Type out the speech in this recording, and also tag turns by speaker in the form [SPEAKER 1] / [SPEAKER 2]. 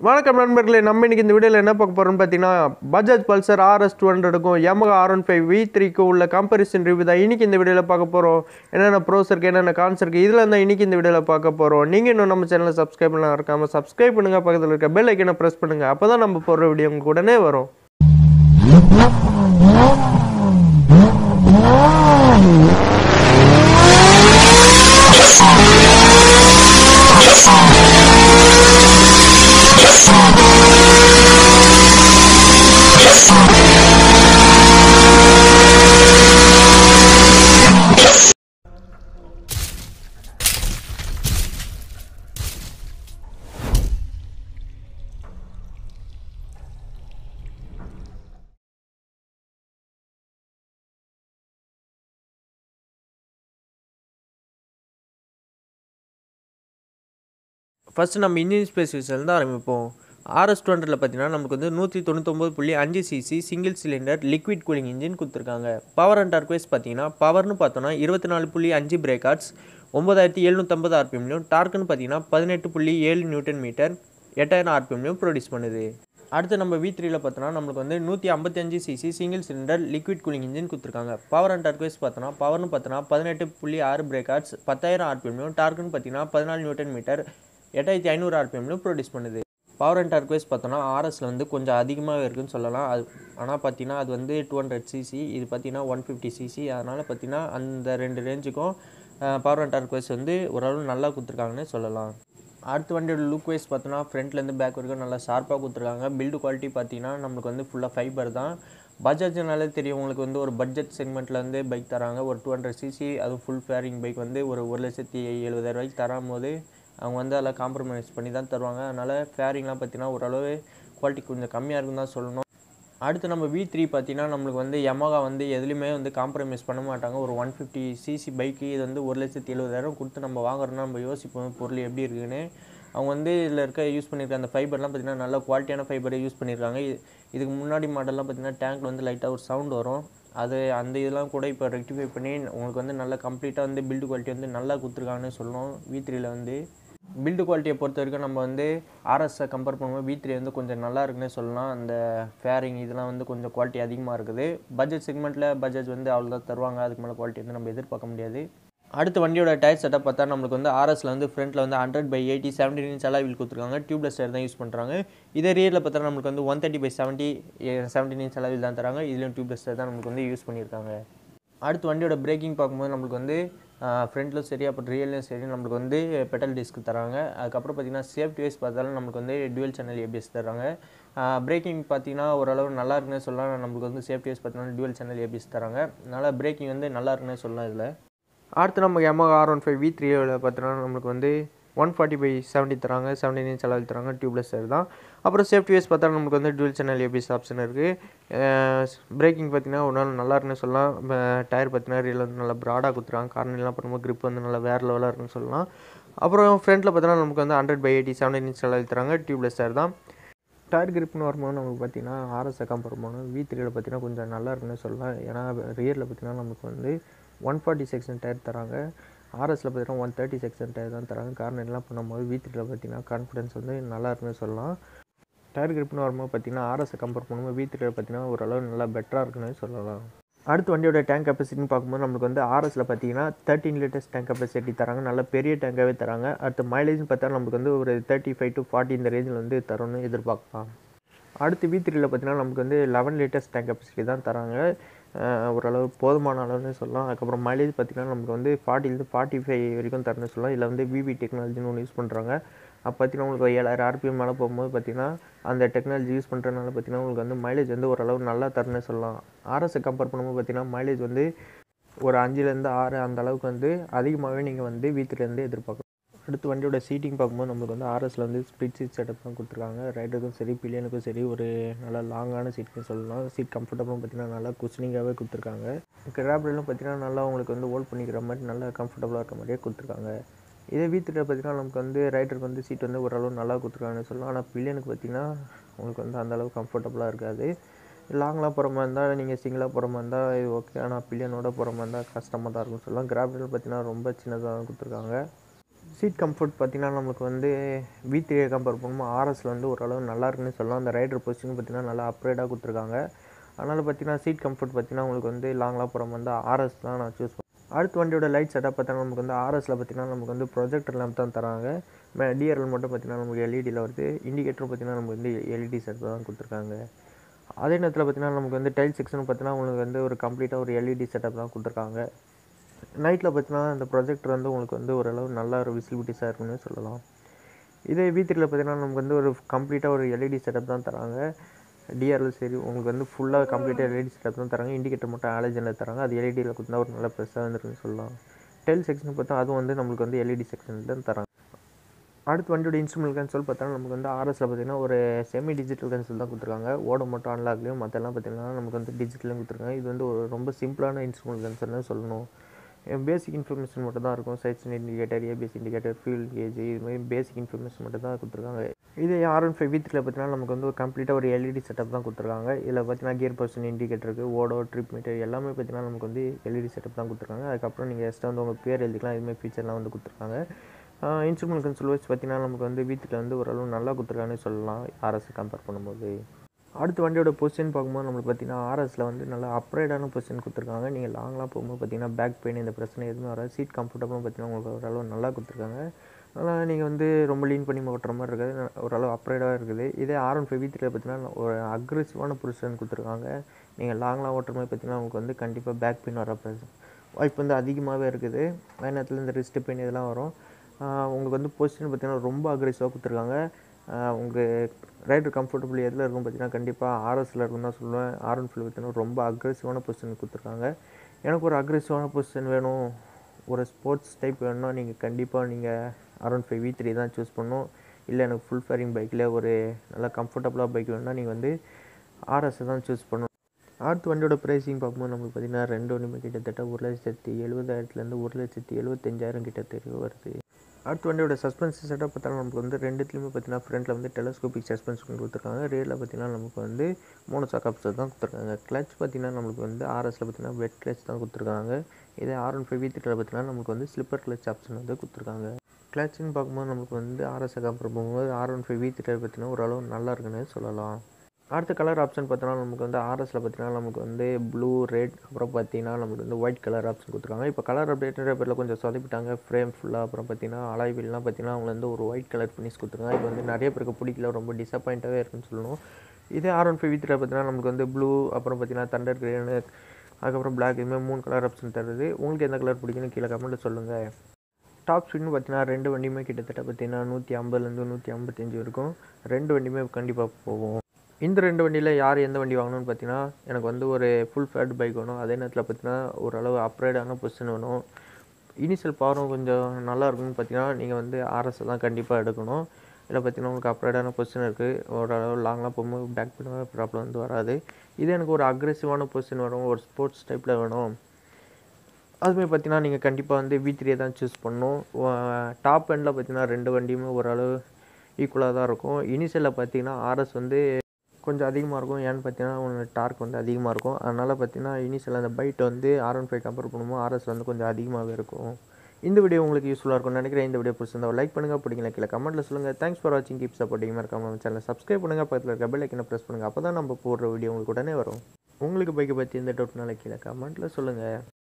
[SPEAKER 1] வணக்கம் நண்பர்களே நம்ம இன்னைக்கு இந்த வீடியோவில் என்ன பார்க்க போகிறோம்னு பார்த்தீங்கன்னா பஜாஜ் பல்சர் ஆர்எஸ் டூ ஹண்ட்ரடுக்கும் Yamaha R one five V த்ரீக்கும் உள்ள கம்பரிசன் ரிவ்யூ தான் இன்னைக்கு இந்த வீடியோவில் பார்க்க போகிறோம் என்னென்ன ப்ரோஸ் இருக்குது என்னென்ன கான்ஸ் இருக்குது இதில் இருந்தால் இன்னைக்கு இந்த வீடியோவில் பார்க்க போகிறோம் நீங்கள் இன்னும் நம்ம சேனலை சப்ஸ்கிரைப் பண்ணலாம் இருக்காமல் சப்ஸ்கிரைப் பண்ணுங்கள் பக்கத்தில் இருக்க பெல் ஐக்கனை ப்ரெஸ் பண்ணுங்கள் அப்போ தான் நம்ம போடுற வீடியோ உங்களுக்கு உடனே வரும் ஃபஸ்ட்டு நம்ம இன்ஜின் ஸ்பெசிஃபிகேஷன் ஆரம்பிப்போம் ஆர்எஸ் டூ ஹண்ட்ரடில் பார்த்தீங்கன்னா நமக்கு வந்து நூற்றி தொண்ணூத்தொம்பது புள்ளி அஞ்சு CC single cylinder liquid cooling engine கொடுத்துருக்காங்க பவர் அண்ட் டார்க் வைஸ் பார்த்தீங்கன்னா பவர்னு பார்த்தோன்னா இருபத்தி நாலு புள்ளி அஞ்சு பிரேக்கார்ட்ஸ் ஒம்பதாயிரத்தி எழுநூற்றம்பது ஆர்பிஎம்லையும் டார்க்குன்னு பார்த்தீங்கன்னா பதினெட்டு புள்ளி ஏழு நியூட்டன் மீட்டர் எட்டாயிரம் ஆர்பிஎம்லையும் ப்ரொடியூஸ் பண்ணுது அடுத்து நம்ம வி த்ரீல பார்த்தோன்னா நம்மளுக்கு வந்து நூற்றி ஐம்பத்தஞ்சு CC single cylinder liquid cooling engine கொடுத்துருக்காங்க பவர் அண்ட் டார்க் வைஸ் பார்த்தோன்னா பவர்னு பார்த்தோன்னா பதினெட்டு புள்ளி ஆறு பிரேக்கார்ட்ஸ் பத்தாயிரம் ஆர்பிஎம்லையும் டார்க்குன்னு பார்த்தீங்கன்னா பதினாலு நியூட்டன் மீட்டர் எட்டாயிரத்தி ஐநூறு ஆர்பிஎம்லையும் ப்ரொடியூஸ் பண்ணுது பவர் அண்ட் டார்க் வைஸ் பார்த்தோன்னா ஆர்எஸில் வந்து கொஞ்சம் அதிகமாகவே இருக்குன்னு சொல்லலாம் அது ஆனால் பார்த்தீங்கன்னா அது வந்து டூ ஹண்ட்ரட் சிசி இது பார்த்தீங்கன்னா ஒன் ஃபிஃப்டி சிசி அதனால் பார்த்தீங்கன்னா அந்த ரெண்டு ரேஞ்சுக்கும் பவர் அண்ட் டார்க் வைஸ் வந்து ஓரளவு நல்லா கொடுத்துருக்காங்கன்னு சொல்லலாம் அடுத்த வண்டியோட லுக் வைஸ் பார்த்தோன்னா ஃப்ரண்ட்லேருந்து பேக் வரைக்கும் நல்லா ஷார்ப்பாக கொடுத்துருக்காங்க பில்டு குவாலிட்டி பார்த்தீங்கன்னா நம்மளுக்கு வந்து ஃபுல்லாக ஃபைபர் தான் பஜாஜ்னாலே தெரியும் உங்களுக்கு வந்து ஒரு பட்ஜெட் செக்மெண்ட்டில் வந்து பைக் தராங்க ஒரு டூ ஹண்ட்ரட் சிசி அதுவும் ஃபுல் ஃபேரிங் பைக் வந்து ஒரு ஒரு லட்சத்தி எழுபதாயிரம் ரூபாய்க்கு தரும் போது அவங்க வந்து அதில் காம்ப்ரமைஸ் பண்ணி தான் தருவாங்க அதனால் ஃபேரிங்லாம் பார்த்தீங்கன்னா ஓரளவு குவாலிட்டி கொஞ்சம் கம்மியாக இருக்குன்னு தான் சொல்லணும் அடுத்து நம்ம வி த்ரீ பார்த்தீங்கன்னா நம்மளுக்கு வந்து Yamaha வந்து எதுலையுமே வந்து காம்ப்ரமைஸ் பண்ண மாட்டாங்க ஒரு ஒன் ஃபிஃப்டி சிசி பைக்கு இது வந்து ஒரு லட்சத்தி எழுபதாயிரம் கொடுத்து நம்ம வாங்குறோம்னா நம்ம யோசிப்போம் பொருள் எப்படி இருக்குன்னு அவங்க வந்து இதில் இருக்க யூஸ் பண்ணியிருக்க அந்த ஃபைபர்லாம் பார்த்தீங்கன்னா நல்ல குவாலிட்டியான ஃபைபரை யூஸ் பண்ணியிருக்காங்க இது- இதுக்கு முன்னாடி மாடல்லாம் பார்த்தீங்கன்னா டேங்க்ல வந்து லைட்டாக ஒரு சவுண்ட் வரும் அது அந்த இதெல்லாம் கூட இப்போ ரெக்டிஃபை பண்ணி உங்களுக்கு வந்து நல்லா கம்ப்ளீட்டாக வந்து பில்டு குவாலிட்டி வந்து நல்லா கொடுத்துருக்காங்கன்னு சொல்லணும் வி த்ரீல வந்து பில்டு குவாலிட்டியை பொறுத்த வரைக்கும் நம்ம வந்து ஆர்எஸ்ஸை கம்பேர் பண்ணும்போது வி த்ரீ வந்து கொஞ்சம் நல்லா இருக்குன்னே சொல்லலாம் அந்த ஃபேரிங் இதெல்லாம் வந்து கொஞ்சம் குவாலிட்டி அதிகமாக இருக்குது பட்ஜெட் செக்மெண்ட்டில் பஜாஜ் வந்து அவ்வளோதான் தருவாங்க அதுக்கு மேலே குவாலிட்டி வந்து நம்ம எதிர்பார்க்க முடியாது அடுத்த வண்டியோட டயர் செட்டப் பார்த்தா நம்மளுக்கு வந்து ஆர்எஸ்ல வந்து ஃப்ரண்ட்டில் வந்து hundred by eighty seventeen inch alloy wheel கொடுத்துருக்காங்க டியூப்லெஸ் டயர் தான் யூஸ் பண்ணுறாங்க இதே ரியரில் பார்த்தா நம்மளுக்கு வந்து one thirty by seventy seventeen inch alloy wheel தான் தராங்க இதுலேயும் டியூப்லெஸ் டயர் தான் நம்மளுக்கு வந்து யூஸ் பண்ணியிருக்காங்க அடுத்து வண்டியோட பிரேக்கிங் பார்க்கும்போது நம்மளுக்கு வந்து ஃப்ரண்ட்லும் சரி அப்புறம் ரியல்லையும் சரி நம்மளுக்கு வந்து பெட்டல் டிஸ்க் தராங்க அதுக்கப்புறம் பார்த்தீங்கன்னா சேஃப்டி வைஸ் பார்த்தாலும் நம்மளுக்கு வந்து டுவெல் சேனல் ஏபிஎஸ் தராங்க பிரேக்கிங் பார்த்தீங்கன்னா ஓரளவு நல்லா இருக்குன்னே சொல்லலாம் நம்மளுக்கு வந்து சேஃப்டி வைஸ் பார்த்தீங்கன்னா டுவெல் சேனல் ஏபிஎஸ் தராங்க அதனால் பிரேக்கிங் வந்து நல்லா இருக்குன்னே சொல்லலாம் இதில் அடுத்து நம்ம Yamaha R one five V த்ரீவில் பார்த்தோன்னா நம்மளுக்கு வந்து ஒன் ஃபார்ட்டி பை செவன்ட்டி தராங்க செவன்டீன் இன்ச் அளவில் தராங்க டியூப்லெஸ் தான் அப்புறம் சேஃப்டி வைஸ் பார்த்தா நமக்கு வந்து டுவெல் சேனல் ஏபிஎஸ் ஆப்ஷன் இருக்குது பிரேக்கிங் பார்த்தீங்கன்னா ஒரு நாள் நல்லா இருக்குன்னு சொல்லலாம் டயர் பார்த்தீங்கன்னா ரியல் வந்து நல்லா ப்ராடாக கொடுத்துருக்காங்க கார்னர்லாம் பண்ணும்போது grip வந்து நல்லா வேறு லெவலாக இருக்குன்னு சொல்லலாம் அப்புறம் ஃப்ரண்ட்டில் பார்த்தீங்கன்னா நமக்கு வந்து hundred by eighty seventeen inch அளவில் தராங்க டியூப்லெஸ் டயர் தான் டயர் கிரிப்னு வரும்போது நமக்கு பார்த்தீங்கன்னா ஆர்எஸ்ஸை கம்பேர் பண்ணணும் வி த்ரீயில் பார்த்தீங்கன்னா கொஞ்சம் நல்லா இருக்குன்னு சொல்லலாம் ஏன்னா ரியரில் பார்த்தீங்கன்னா நமக்கு வந்து ஒன் ஃபார்ட்டி செக்ஷன் டயர் தராங்க ஆர்எஸில் பார்த்தீங்கன்னா ஒன் தேர்ட்டி செக்ஷன் டயர் தான் தராங்க காரணம் எல்லாம் பண்ணும்போது வி த்ரீயில் பார்த்தீங்கன்னா கான்ஃபிடன்ஸ் வந்து நல்லா இருக்குன்னு சொல்லலாம் டயர் கிரிப்னு வரும்போது பார்த்தீங்கன்னா ஆர்எஸை கம்பேர் பண்ணும்போது வி த்ரீயில் பார்த்தீங்கன்னா ஓரளவு நல்லா பெட்டராக இருக்குன்னு சொல்லலாம் அடுத்து வண்டியோட டேங்க் கெப்பாசிட்டின்னு பார்க்கும்போது நம்மளுக்கு வந்து ஆர்எஸில் பார்த்தீங்கன்னா தேர்ட்டின் லிட்டர்ஸ் டேங்க் கெப்பாசிட்டி தராங்க நல்ல பெரிய டேங்காகவே தராங்க அடுத்து மைலேஜ்னு பார்த்தா நமக்கு வந்து ஒரு தேர்ட்டி ஃபைவ் டு ஃபார்ட்டி இந்த ரேஞ்சில் வந்து தரும்னு எதிர்பார்க்கலாம் அடுத்து வி த்ரீயில் பார்த்தீங்கன்னா நமக்கு வந்து லெவன் லிட்டர்ஸ் டேங்க் கெப்பாசிட்டி தான் தராங்க அஹ் ஓரளவு போதுமான அளவுன்னு சொல்லலாம் அதுக்கப்புறம் மைலேஜ் பார்த்தீங்கன்னா நமக்கு வந்து ஃபார்ட்டிலேருந்து ஃபார்ட்டி ஃபைவ் வரைக்கும் தரணும்னு சொல்லலாம் இதில் வந்து விவி டெக்னாலஜின்னு ஒன்று யூஸ் பண்ணுறாங்க அப்போ பார்த்தீங்கன்னா உங்களுக்கு ஏழாயிரம் ஆர்பிஎம் மேலே போகும்போது பார்த்தீங்கன்னா அந்த டெக்னாலஜி யூஸ் பண்ணுறதுனால பார்த்தீங்கன்னா உங்களுக்கு வந்து மைலேஜ் வந்து ஓரளவு நல்லா தரணும்னு சொல்லலாம் ஆர்எஸை கம்பேர் பண்ணும்போது பார்த்தீங்கன்னா மைலேஜ் வந்து ஒரு அஞ்சுலேருந்து ஆறு அந்த அளவுக்கு வந்து அதிகமாகவே நீங்கள் வந்து வீட்டிலேருந்து எதிர்பார்க்கலாம் அடுத்து வண்டியோட சீட்டிங் பார்க்கும்போது நம்மளுக்கு வந்து ஆர்எஸில் வந்து ஸ்ப்ளிட் சீட் செட்டப் தான் கொடுத்துருக்காங்க ரைடருக்கும் சரி பில்லியனுக்கும் சரி ஒரு நல்ல லாங்கான சீட்னு சொல்லலாம் சீட் கம்ஃபர்டபுளும் பார்த்தீங்கன்னா நல்லா குஷனிங்காகவே கொடுத்துருக்காங்க கிராப்ரிலும் பார்த்தீங்கன்னா நல்லா உங்களுக்கு வந்து ஹோல்ட் பண்ணிக்கிற மாதிரி நல்லா கம்ஃபர்டபுளாக இருக்க மாதிரியே கொடுத்துருக்காங்க இதே வீட்டில் பார்த்தீங்கன்னா நமக்கு வந்து ரைடருக்கு வந்து சீட் வந்து ஓரளவு நல்லா கொடுத்துருக்காங்கன்னு சொல்லலாம் ஆனால் பில்லியனுக்கு பார்த்தீங்கன்னா உங்களுக்கு வந்து அந்த அளவுக்கு கம்ஃபர்டபுளாக இருக்காது லாங்லாம் போகிற மாதிரி இருந்தால் நீங்கள் சிங்கிளாக போகிற மாதிரி இருந்தால் இது ஓகே ஆனால் பில்லியனோட போகிற மாதிரி இருந்தால் கஷ்டமாக தான் இருக்கும்னு சொல்லலாம் கிராப்ரில் பார்த்தீங்கன்னா ரொம்ப சின்னதாக தான் கொடுத்துருக்காங்க சீட் கம்ஃபர்ட் பார்த்திங்கன்னா நம்மளுக்கு வந்து வி த்ரீயை கம்பேர் பண்ணும்போது ஆர்எஸில் வந்து ஓரளவு நல்லா இருக்குன்னு சொல்லலாம் அந்த ரைடர் பொசிஷன் பார்த்திங்கன்னா நல்லா அப்கிரேடாக கொடுத்துருக்காங்க அதனால் பார்த்தீங்கன்னா சீட் கம்ஃபர்ட் பார்த்தீங்கன்னா உங்களுக்கு வந்து லாங்லாம் போகிற மாதிரி வந்து ஆர்எஸ் தான் நான் சூஸ் பண்ணுவேன் அடுத்த வண்டியோட லைட் செட்டப் பார்த்தீங்கன்னா நமக்கு வந்து ஆர்எஸில் பார்த்தீங்கன்னா நமக்கு வந்து ப்ரொஜெக்டர் லேம்ப் தான் தராங்க டிஆர்எல் மட்டும் பார்த்தீங்கன்னா நமக்கு எல்இடியில் வருது இண்டிகேட்டரும் பார்த்தீங்கன்னா நமக்கு வந்து எல்இடி செட் தான் கொடுத்துருக்காங்க அதே நேரத்தில் பார்த்தீங்கன்னா நமக்கு வந்து டைல் செக்ஷன் பார்த்தீங்கன்னா உங்களுக்கு வந்து ஒரு கம்ப்ளீட்டாக ஒரு எல்இடி செட்டப் தான் கொடுத்துருக்காங்க நைட்டில் பார்த்தீங்கன்னா இந்த ப்ரொஜெக்டர் வந்து உங்களுக்கு வந்து ஓரளவு நல்ல ஒரு விசிபிலிட்டிஸாக இருக்குன்னு சொல்லலாம் இதே வி த்ரீல பார்த்தீங்கன்னா நமக்கு வந்து ஒரு கம்ப்ளீட்டாக ஒரு எல்இடி செட்டப் தான் தராங்க டிஆர்எல் சரி உங்களுக்கு வந்து ஃபுல்லாக கம்ப்ளீட்டாக எல்இடி செட்டப் தான் தராங்க இண்டிகேட்டர் மட்டும் ஆலஜனில் தராங்க அது எல்இடியில் கொடுத்தா ஒரு நல்ல ப்ரெஸ்ஸாக வந்துருக்குன்னு சொல்லலாம் டெல் செக்ஷன் பார்த்தா அதுவும் வந்து நம்மளுக்கு வந்து எல்இடி செக்ஷன் தான் தராங்க அடுத்து வண்டியோட இன்ஸ்ட்ருமெண்ட் கன்சோல் பார்த்தோன்னா நமக்கு வந்து ஆர்எஸில் பார்த்தீங்கன்னா ஒரு செமி டிஜிட்டல் கன்சோல் தான் கொடுத்துருக்காங்க ஓட மட்டும் அன்லாக்லையும் மற்றெல்லாம் பார்த்தீங்கன்னா நமக்கு வந்து டிஜிட்டலையும் கொடுத்துருக்காங்க இது வந்து ஒரு ரொம்ப சிம்பிளான இன்ஸ்ட்ருமெண்ட் கன்சோல்னு சொல்லணும் பேசிக் இன்ஃபர்மேஷன் மட்டும் தான் இருக்கும் sides indicator ABS indicator fuel gauge இது மாதிரி பேசிக் இன்ஃபர்மேஷன் மட்டும் தான் கொடுத்துருக்காங்க இதே ஆர் ஒன் ஃபைவ் வீத்தில் பார்த்தீங்கன்னா நமக்கு வந்து ஒரு கம்ப்ளீட்டாக ஒரு எல்இடி செட்டப் தான் கொடுத்துருக்காங்க இதில் பார்த்தீங்கன்னா கியர் பர்சன் இண்டிகேட்டர் இருக்குது ஓடோ ட்ரிப் மீட்டர் எல்லாமே பார்த்தீங்கன்னா நமக்கு வந்து எல்இடி செட்டப் தான் கொடுத்துருக்காங்க அதுக்கப்புறம் நீங்கள் எக்ஸ்ட்ரா வந்து உங்கள் பேர் எழுதிக்கலாம் இதுமாதிரி ஃபீச்சர்லாம் வந்து கொடுத்துருக்காங்க இன்ஸ்ட்ருமெண்ட் கன்சோல் வைஸ் பார்த்தீங்கன்னா நமக்கு வந்து வீட்டில் வந்து ஓரளவு நல்லா கொடுத்துருக்காங்கன்னு சொல்லலாம் ஆர்எஸ் கம்பேர் பண்ணும்போது அடுத்த வண்டியோட பொசிஷன் பார்க்கும்போது நம்மளுக்கு பார்த்தீங்கன்னா ஆர்எஸில் வந்து நல்லா அப்ரைடான பொசிஷன் கொடுத்துருக்காங்க நீங்கள் லாங்லாம் போகும்போது பார்த்தீங்கன்னா பேக் பெயின் இந்த பிரச்சனை எதுவுமே வராது சீட் கம்ஃபர்டபுளும் பார்த்தீங்கன்னா உங்களுக்கு ஓரளவு நல்லா கொடுத்துருக்காங்க அதனால் நீங்கள் வந்து ரொம்ப லீன் பண்ணி ஓட்டுற மாதிரி இருக்காது ஓரளவு அப்ரைடாக இருக்குது இதே ஆர் ஒன் ஃபைவ் வீத்தில் பார்த்தீங்கன்னா ஒரு அக்ரெசிவான பொசிஷன் கொடுத்துருக்காங்க நீங்கள் லாங்லாம் ஓட்டுற மாதிரி பார்த்தீங்கன்னா உங்களுக்கு வந்து கண்டிப்பாக பேக் பெயின் வர வாய்ப்பு வந்து அதிகமாகவே இருக்குது அதே நேரத்தில் இந்த ரிஸ்ட் பெயின் இதெல்லாம் வரும் உங்களுக்கு வந்து பொசிஷன் பார்த்தீங்கன்னா ரொம்ப அக்ரெசிவாக கொடுத்துருக்காங்க உங்கள் ரைடர் கம்ஃபர்டபுள் எதில் இருக்கும் பார்த்தீங்கன்னா கண்டிப்பாக ஆர்எஸில் இருக்குன்னு தான் சொல்லுவேன் ஆர் ஒன் ஃபைவ் பார்த்தீங்கன்னா ரொம்ப அக்ரெசிவான பொசிஷன் கொடுத்துருக்காங்க எனக்கு ஒரு அக்ரெசிவான பொசிஷன் வேணும் ஒரு ஸ்போர்ட்ஸ் டைப் வேணும்னா நீங்கள் கண்டிப்பாக நீங்கள் R one five V three தான் சூஸ் பண்ணணும் இல்லை எனக்கு ஃபுல் ஃபேரிங் பைக்கில் ஒரு நல்லா கம்ஃபர்டபுளாக பைக் வேணும்னா நீங்கள் வந்து ஆர்எஸ் தான் சூஸ் பண்ணணும் அடுத்த வண்டியோட ப்ரைஸிங் பார்க்கும்போது நம்மளுக்கு பார்த்தீங்கன்னா ரெண்டு வண்டியுமே கிட்டத்தட்ட ஒரு லட்சத்தி எழுபதாயிரத்துலேருந்து ஒரு லட்சத்தி எழுபத்தஞ்சாயிரம் கிட்டத்தட்ட வருது அடுத்த வண்டியோட சஸ்பென்ஸ் செட்டப் பார்த்தாலும் நமக்கு வந்து ரெண்டுத்துலேயுமே பார்த்தீங்கன்னா ஃப்ரண்ட்டில் வந்து டெலஸ்கோபிக் சஸ்பென்ஷன் கொடுத்துருக்காங்க ரியலில் பார்த்தீங்கன்னா நமக்கு வந்து மூணு சாக்காப்ஸர் தான் கொடுத்துருக்காங்க கிளச் பார்த்தீங்கன்னா நம்மளுக்கு வந்து ஆர்எஸில் பார்த்தீங்கன்னா வெட் கிளச் தான் கொடுத்துருக்காங்க இதே ஆர் ஒன் ஃபைவ் வி த்ரீல பார்த்தீங்கன்னா நமக்கு வந்து ஸ்லிப்பர் கிளச் ஆப்ஷன் வந்து கொடுத்துருக்காங்க கிளச்சுன்னு பார்க்கும்போது நமக்கு வந்து ஆர்எஸை கம்பேர் பண்ணும்போது ஆர் ஒன் ஃபைவ் வி த்ரீல பார்த்தீங்கன்னா ஓரளவு நல்லா இருக்குன்னு சொல்லலாம் அடுத்த கலர் ஆப்ஷன் பார்த்தோன்னா நமக்கு வந்து ஆர்எஸில் பார்த்தீங்கன்னா நமக்கு வந்து ப்ளூ ரெட் அப்புறம் பார்த்தீங்கன்னா நமக்கு வந்து ஒயிட் கலர் ஆப்ஷன் கொடுத்துருக்காங்க இப்போ கலர் அப்டேட்டர் பேரில் கொஞ்சம் சொதப்பிட்டாங்க ஃப்ரேம் ஃபுல்லாக அப்புறம் பார்த்தீங்கன்னா அலாய்வில்லாம் பார்த்தீங்கன்னா அவங்க வந்து ஒரு ஒயிட் கலர் ஃபினிஷ் கொடுத்துருக்காங்க இது வந்து நிறைய பேருக்கு பிடிக்கல ரொம்ப டிசப்பாயிண்ட்டாகவே இருக்குன்னு சொல்லணும் இதே ஆர் ஒன் ஃபைவ் வீத்தில் பார்த்தீங்கன்னா நமக்கு வந்து ப்ளூ அப்புறம் பார்த்தீங்கன்னா தண்டர் கிரீனு அதுக்கப்புறம் பிளாக் இதுமாதிரி மூணு கலர் ஆப்ஷன் தருது உங்களுக்கு எந்த கலர் பிடிக்குன்னு கீழே கமெண்ட்டில் சொல்லுங்கள் டாப் ஸ்பீட்னு பார்த்தீங்கன்னா ரெண்டு வண்டியுமே கிட்டத்தட்ட பார்த்தீங்கன்னா நூற்றி ஐம்பதுலேருந்து நூற்றி ஐம்பத்தஞ்சு இருக்கும் ரெண்டு வண்டியுமே கண்டிப்பாக போகும் இந்த ரெண்டு வண்டியில் யார் எந்த வண்டி வாங்கணும்னு பார்த்தீங்கன்னா எனக்கு வந்து ஒரு ஃபுல் ஃபேட் பைக் வேணும் அதே நேரத்தில் பார்த்தீங்கன்னா ஓரளவு அப்ரைடான பொசிஷன் வேணும் இனிஷியல் பவரும் கொஞ்சம் நல்லா இருக்குன்னு பார்த்தீங்கன்னா நீங்கள் வந்து ஆர்எஸ் தான் கண்டிப்பாக எடுக்கணும் இதில் பார்த்தீங்கன்னா உங்களுக்கு அப்ரைடான பொசிஷன் இருக்குது ஓரளவு லாங்லாம் போகும்போது பேக் பெயின் ப்ராப்ளம் வந்து வராது இதே எனக்கு ஒரு அக்ரெசிவான பொசிஷன் வேணும் ஒரு ஸ்போர்ட்ஸ் டைப்பில் வேணும் அதுமாதிரி பார்த்தீங்கன்னா நீங்கள் கண்டிப்பாக வந்து வி த்ரீயை தான் சூஸ் பண்ணணும் டாப் எண்டில் பார்த்தீங்கன்னா ரெண்டு வண்டியுமே ஓரளவு ஈக்குவலாக தான் இருக்கும் இனிஷியலில் பார்த்தீங்கன்னா ஆர்எஸ் வந்து கொஞ்சம் அதிகமாக இருக்கும் ஏன்னு பார்த்தீங்கன்னா உங்களுக்கு டார்க் வந்து அதிகமாக இருக்கும் அதனால் பார்த்தீங்கன்னா இனிஷியல் அந்த பைட் வந்து ஆர் ஒன் ஃபைவ் கம்பேர் பண்ணும்போது ஆர்எஸ் வந்து கொஞ்சம் அதிகமாகவே இருக்கும் இந்த வீடியோ உங்களுக்கு யூஸ்ஃபுல்லாக இருக்கும்னு நினைக்கிறேன் இந்த வீடியோ பிடிச்சிருந்தா லைக் பண்ணுங்கள் பிடிக்கல கீழே கமெண்ட்டில் சொல்லுங்கள் தேங்க்ஸ் ஃபார் வாட்சிங் கீப் சப்போர்ட்டிங் மறக்காம நம்ம சேனலை சப்ஸ்கிரைப் பண்ணுங்கள் பக்கத்தில் இருக்க பெல் ஐக்கனை ப்ரெஸ் பண்ணுங்கள் அப்போ தான் நம்ம போடுற வீடியோ உங்களுக்கு உடனே வரும் உங்களுக்கு பைக்கை பற்றி எந்த டவுட்னால கீழே கமெண்ட்டில் சொல்லுங்கள்